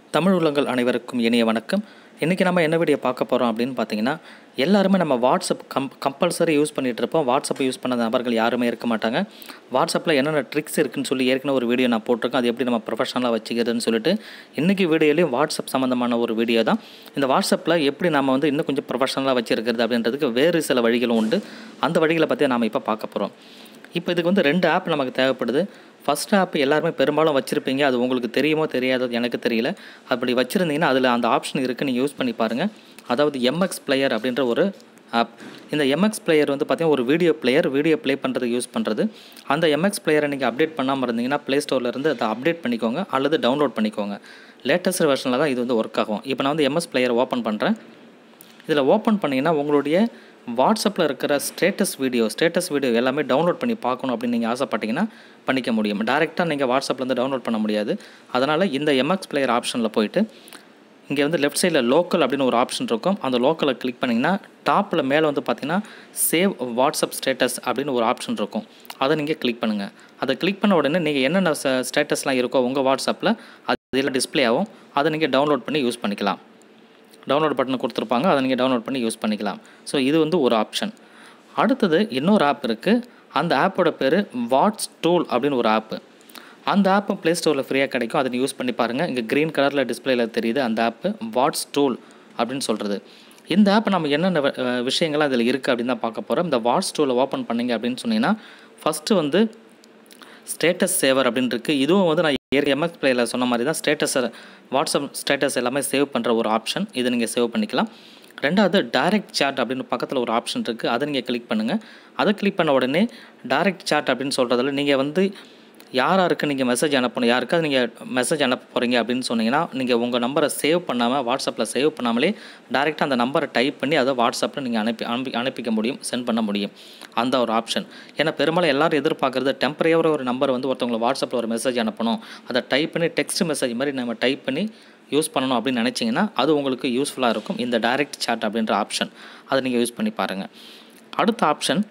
தமிழ் உள்ளங்கள் அனைவருக்கும் இனிய வணக்கம் இன்றைக்கி நம்ம என்ன வீடியோ பார்க்க போகிறோம் அப்படின்னு பார்த்தீங்கன்னா எல்லாருமே நம்ம வாட்ஸ்அப் கம் கம்பல்சரி யூஸ் பண்ணிகிட்டு இருப்போம் வாட்ஸ்அப் யூஸ் பண்ண நபர்கள் யாருமே இருக்க மாட்டாங்க வாட்ஸ்அப்பில் என்னென்ன ட்ரிக்ஸ் இருக்குன்னு சொல்லி ஏற்கனவே ஒரு வீடியோ நான் போட்டிருக்கேன் அது எப்படி நம்ம ப்ரொஃபஷனலாக வச்சுக்கிறதுன்னு சொல்லிட்டு இன்றைக்கி வீடியோலையும் வாட்ஸ்அப் சம்மந்தமான ஒரு வீடியோ தான் இந்த வாட்ஸ்அப்பில் எப்படி நம்ம வந்து இன்னும் கொஞ்சம் ப்ரொஃபஷனலாக வச்சுருக்கிறது அப்படின்றதுக்கு வேறு சில வழிகளும் உண்டு அந்த வழிகளை பற்றி நாம் இப்போ பார்க்க போகிறோம் இப்போ இதுக்கு வந்து ரெண்டு ஆப் நமக்கு தேவைப்படுது ஃபஸ்ட் ஆப் எல்லாருமே பெரும்பாலும் வச்சுருப்பீங்க அது உங்களுக்கு தெரியுமோ தெரியாதோ எனக்கு தெரியல அப்படி வச்சுருந்தீங்கன்னா அதில் அந்த ஆப்ஷன் இருக்குது நீங்கள் யூஸ் பண்ணி பாருங்கள் அதாவது எம்எக்ஸ் பிளேயர் அப்படின்ற ஒரு ஆப் இந்த எம்எக்ஸ் பிளேயர் வந்து பார்த்திங்கன்னா ஒரு வீடியோ பிளேயர் வீடியோ ப்ளே பண்ணுறதுக்கு யூஸ் பண்ணுறது அந்த எம்எக்ஸ் பிளேயரை நீங்கள் அப்டேட் பண்ணாமல் இருந்தீங்கன்னா ப்ளே ஸ்டோர்லேருந்து அதை அப்டேட் பண்ணிக்கோங்க அல்லது டவுன்லோட் பண்ணிக்கோங்க லேட்டஸ்ட் வெர்ஷனில் தான் இது வந்து ஒர்க் ஆகும் இப்போ நான் வந்து எம்எஸ் பிளேயர் ஓப்பன் பண்ணுறேன் இதில் ஓப்பன் பண்ணிங்கன்னா உங்களுடைய வாட்ஸ்அப்பில் இருக்கிற ஸ்டேட்டஸ் வீடியோ ஸ்டேட்டஸ் வீடியோ எல்லாமே டவுன்லோட் பண்ணி பார்க்கணும் அப்படின்னு நீங்கள் ஆசைப்பட்டீங்கன்னா பண்ணிக்க முடியும் டேரெக்டாக நீங்கள் வாட்ஸ்அப்லேருந்து டவுன்லோட் பண்ண முடியாது அதனால் இந்த எம்எக்ஸ் பிளேயர் ஆப்ஷனில் போயிட்டு இங்கே வந்து லெஃப்ட் சைடில் லோக்கல் அப்படின்னு ஒரு ஆப்ஷன் இருக்கும் அந்த லோக்கலை கிளிக் பண்ணிங்கன்னா டாப்பில் மேலே வந்து பார்த்தீங்கன்னா சேவ் வாட்ஸ்அப் ஸ்டேட்டஸ் அப்படின்னு ஒரு ஆப்ஷன் இருக்கும் அதை நீங்கள் கிளிக் பண்ணுங்கள் அதை கிளிக் பண்ண உடனே நீங்கள் என்னென்ன ஸ்டேட்டஸ்லாம் இருக்கோ உங்கள் வாட்ஸ்அப்பில் அது எல்லாம் டிஸ்ப்ளே ஆகும் அதை நீங்கள் டவுன்லோட் பண்ணி யூஸ் பண்ணிக்கலாம் டவுன்லோட் பட்டன் கொடுத்துருப்பாங்க அதை நீங்கள் டவுன்லோட் பண்ணி யூஸ் பண்ணிக்கலாம் ஸோ இது வந்து ஒரு ஆப்ஷன் அடுத்தது இன்னொரு ஆப் இருக்குது அந்த ஆப்போட பேர் வாட்ஸ் டூல் அப்படின்னு ஒரு ஆப்பு அந்த ஆப்பும் ப்ளே ஸ்டோரில் ஃப்ரீயாக கிடைக்கும் அதை யூஸ் பண்ணி பாருங்கள் இங்கே க்ரீன் கலரில் டிஸ்பிளேல தெரியுது அந்த ஆப்பு வாட்ஸ் டூல் அப்படின்னு சொல்கிறது இந்த ஆப் நம்ம என்னென்ன விஷயங்கள்லாம் அதில் இருக்குது அப்படின்னு தான் பார்க்க போகிறோம் இந்த வாட்ஸ் டூலை ஓப்பன் பண்ணிங்க அப்படின்னு சொன்னீங்கன்னா ஃபஸ்ட்டு வந்து ஸ்டேட்டஸ் சேவர் அப்படின்னு இருக்குது இதுவும் வந்து நான் ஏற்க எம்எக்ஸ் பிளேயில் சொன்ன மாதிரி தான் ஸ்டேட்டஸை வாட்ஸ்அப் ஸ்டேட்டஸ் எல்லாமே சேவ் பண்ணுற ஒரு ஆப்ஷன் இதை நீங்கள் சேவ் பண்ணிக்கலாம் ரெண்டாவது டைரக்ட் சாட் அப்படின்னு பக்கத்தில் ஒரு ஆப்ஷன் இருக்குது அதை நீங்கள் கிளிக் பண்ணுங்கள் அதை கிளிக் பண்ண உடனே டைரக்ட் சாட் அப்படின்னு சொல்கிறதுல நீங்கள் வந்து யார் யாருக்கு நீங்கள் மெசேஜ் அனுப்பணும் யாருக்காவது நீங்கள் மெசேஜ் அனுப்ப போகிறீங்க அப்படின்னு சொன்னீங்கன்னா நீங்கள் உங்கள் நம்பரை சேவ் பண்ணாமல் வாட்ஸ்அப்பில் சேவ் பண்ணாமலே டேரெக்டாக அந்த நம்பரை டைப் பண்ணி அதை வாட்ஸ்அப்பில் நீங்கள் அனுப்பி அனுப்பி அனுப்பிக்க முடியும் சென்ட் பண்ண முடியும் அந்த ஒரு ஆப்ஷன் ஏன்னா பெரும்பாலும் எல்லோரும் எதிர்பார்க்குறது டெம்பரரியாக ஒரு நம்பர் வந்து ஒருத்தவங்களை வாட்ஸ்அப்பில் ஒரு மெசேஜ் அனுப்பணும் அதை டைப் பண்ணி டெக்ஸ்ட் மெசேஜ் மாதிரி நம்ம டைப் பண்ணி யூஸ் பண்ணணும் அப்படின்னு நினச்சிங்கன்னா அது உங்களுக்கு யூஸ்ஃபுல்லாக இருக்கும் இந்த டைரக்ட் சாட் அப்படின்ற ஆப்ஷன் அதை நீங்கள் யூஸ் பண்ணி பாருங்கள் அடுத்த option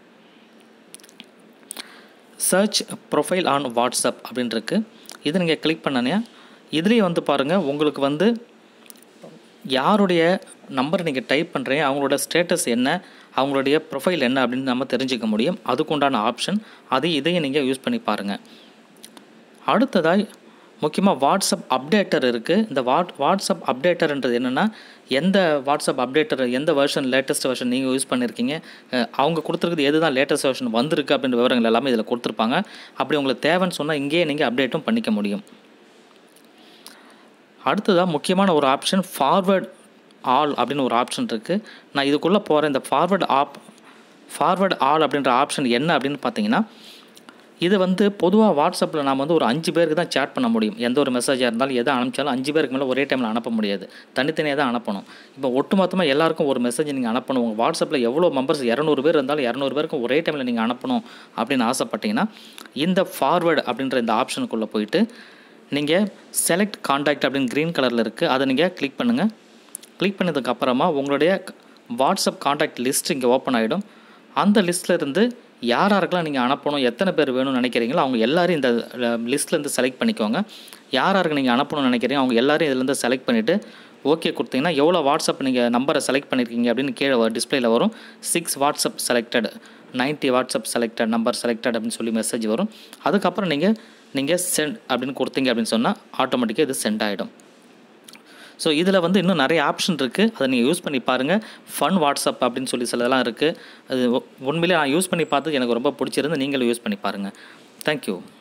search profile on WhatsApp அப்படின்ட்டுருக்கு இதை நீங்கள் கிளிக் பண்ணனே இதுலேயே வந்து பாருங்கள் உங்களுக்கு வந்து யாருடைய நம்பர் நீங்கள் டைப் பண்ணுறீங்க அவங்களோட ஸ்டேட்டஸ் என்ன அவங்களுடைய ப்ரொஃபைல் என்ன அப்படின்னு நம்ம தெரிஞ்சுக்க முடியும் அதுக்குண்டான ஆப்ஷன் அது இதையும் நீங்கள் யூஸ் பண்ணி பாருங்கள் அடுத்ததாக முக்கியமாக வாட்ஸ்அப் அப்டேட்டர் இருக்குது இந்த வாட் வாட்ஸ்அப் அப்டேட்டர்ன்றது என்னென்னா எந்த வாட்ஸ்அப் அப்டேட்டர் எந்த வெர்ஷன் லேட்டஸ்ட் வெர்ஷன் நீங்கள் யூஸ் பண்ணியிருக்கீங்க அவங்க கொடுத்துருக்குது எது தான் லேட்டஸ்ட் வெர்ஷன் வந்திருக்கு அப்படின்ற விவரங்கள் எல்லாமே இதில் கொடுத்துருப்பாங்க அப்படி உங்களுக்கு தேவைன்னு சொன்னால் இங்கேயே நீங்கள் அப்டேட்டும் பண்ணிக்க முடியும் அடுத்ததாக முக்கியமான ஒரு ஆப்ஷன் ஃபார்வேர்ட் ஆல் அப்படின்னு ஒரு ஆப்ஷன் இருக்குது நான் இதுக்குள்ளே போகிற இந்த ஃபார்வேர்ட் ஆப் ஃபார்வேர்ட் ஆல் அப்படின்ற ஆப்ஷன் என்ன அப்படின்னு பார்த்தீங்கன்னா இது வந்து பொதுவாக வாட்ஸ்அப்பில் நாம் வந்து ஒரு அஞ்சு பேருக்கு தான் சேட் பண்ண முடியும் எந்த ஒரு மெசேஜாக இருந்தாலும் எதை அனுப்பிச்சாலும் அஞ்சு பேருக்கு மேலே ஒரே டைமில் அனுப்ப முடியாது தனித்தனியாக தான் அனுப்பணும் இப்போ ஒட்டுமொத்தமாக எல்லாருக்கும் ஒரு மெசேஜ் நீங்கள் அனுப்பணும் உங்கள் வாட்ஸ்அப்பில் எவ்வளோ மெம்பர்ஸ் இரநூறு பேர் இருந்தாலும் இரநூறு பேருக்கும் ஒரே டைமில் நீங்கள் அனுப்பணும் அப்படின்னு ஆசைப்பட்டீங்கன்னா இந்த ஃபார்வேர்டு அப்படின்ற இந்த ஆப்ஷனுக்குள்ளே போயிட்டு நீங்கள் செலக்ட் காண்டாக்ட் அப்படின்னு க்ரீன் கலரில் இருக்குது அதை நீங்கள் கிளிக் பண்ணுங்கள் கிளிக் பண்ணதுக்கப்புறமா உங்களுடைய வாட்ஸ்அப் காண்டாக்ட் லிஸ்ட் இங்கே ஓப்பன் ஆகிடும் அந்த லிஸ்ட்டில் இருந்து யார் யாருக்கெல்லாம் நீங்கள் அனுப்பணும் எத்தனை பேர் வேணும்னு நினைக்கிறீங்களோ அவங்க எல்லோரும் இந்த லிஸ்ட்லேருந்து செலக்ட் பண்ணிக்கோங்க யார் யாருக்கு நீங்கள் அனுப்பணும்னு நினைக்கிறீங்க அவங்க எல்லோரும் இதுலேருந்து செலக்ட் பண்ணிவிட்டு ஓகே கொடுத்தீங்கன்னா எவ்வளோ வாட்ஸ்அப் நீங்கள் நம்பரை செலக்ட் பண்ணியிருக்கீங்க அப்படின்னு கீழே டிஸ்பிளேயில் வரும் six WhatsApp selected ninety WhatsApp selected number selected அப்படின்னு சொல்லி மெசேஜ் வரும் அதுக்கப்புறம் நீங்கள் நீங்கள் சென்ட் அப்படின்னு கொடுத்தீங்க அப்படின்னு சொன்னால் ஆட்டோமேட்டிக்காக இது சென்ட் ஆகிடும் ஸோ இதில் வந்து இன்னும் நிறைய ஆப்ஷன் இருக்குது அதை நீங்கள் யூஸ் பண்ணி பாருங்கள் ஃபன் வாட்ஸ்அப் அப்படின்னு சொல்லி சிலதெல்லாம் இருக்குது அது உண்மையிலே நான் யூஸ் பண்ணி பார்த்து எனக்கு ரொம்ப பிடிச்சிருந்து நீங்களும் யூஸ் பண்ணி பாருங்கள் தேங்க்யூ